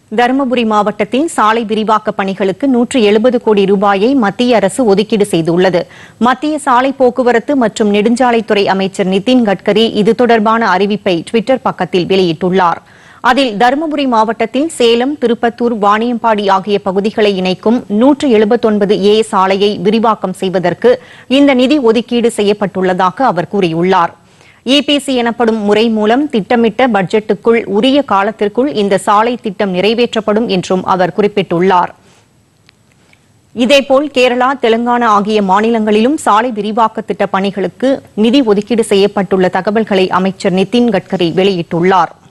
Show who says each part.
Speaker 1: தருமபுரி மாவட்டத்தில் சாலை விரிவாக்க பணிகளுக்கு நூற்று எழுபது கோடி ரூபாயை மத்திய அரசு ஒதுக்கீடு செய்துள்ளது மத்திய சாலை போக்குவரத்து மற்றும் நெடுஞ்சாலைத்துறை அமைச்சர் நிதின் கட்கரி இது தொடர்பான அறிவிப்பை டுவிட்டர் பக்கத்தில் வெளியிட்டுள்ளார் அதில் தருமபுரி மாவட்டத்தில் சேலம் திருப்பத்தூர் வாணியம்பாடி ஆகிய பகுதிகளை இணைக்கும் நூற்று எழுபத்தொன்பது ஏ சாலையை விரிவாக்கம் செய்வதற்கு இந்த நிதி ஒதுக்கீடு செய்யப்பட்டுள்ளதாக அவர் கூறியுள்ளார் இபிசி எனப்படும் முறை மூலம் திட்டமிட்ட பட்ஜெட்டுக்குள் உரிய காலத்திற்குள் இந்த சாலை திட்டம் நிறைவேற்றப்படும் என்றும் அவர் குறிப்பிட்டுள்ளார் இதேபோல் கேரளா தெலுங்கானா ஆகிய மாநிலங்களிலும் சாலை விரிவாக்க திட்ட பணிகளுக்கு நிதி ஒதுக்கீடு செய்யப்பட்டுள்ள தகவல்களை அமைச்சர் நிதின் கட்கரி வெளியிட்டுள்ளார்